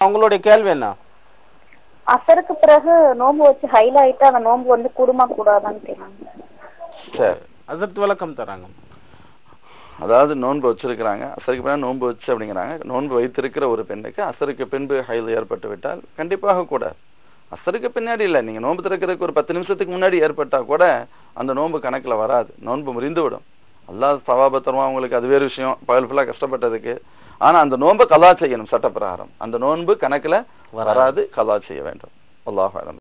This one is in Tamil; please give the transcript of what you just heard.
உங்களுடைய கேள்வி என்ன அசருக்கு பிறகு நோன்பு வச்சு ஹைல ஆயிட்டு அந்த நோன்பு வந்து கூடுமா கூடாதான்னு கேட்காங்க சரி அதற்கு விளக்கம் தராங்க அதாவது நோன்பு வச்சிருக்கிறாங்க அசருக்கு பிறகு நோன்பு வச்சு அப்படிங்கிறாங்க நோன்பு வைத்திருக்கிற ஒரு பெண்ணுக்கு அசருக்கு பின்பு ஹைல் ஏற்பட்டு விட்டால் கண்டிப்பாக கூட அசருக்கு பின்னாடி இல்ல நீங்க நோன்பு திறக்கிறதுக்கு ஒரு பத்து நிமிஷத்துக்கு முன்னாடி ஏற்பட்டா கூட அந்த நோன்பு கணக்குல வராது நோன்பு முறிந்து விடும் அல்லாஹ் சவாபத்தரமா உங்களுக்கு அது வேறு விஷயம் பகல் ஃபுல்லா கஷ்டப்பட்டதுக்கு ஆனா அந்த நோன்பை கலா செய்யணும் சட்டப்பிரகாரம் அந்த நோன்பு கணக்குல வராது கலா செய்ய வேண்டும் அல்லாஹ்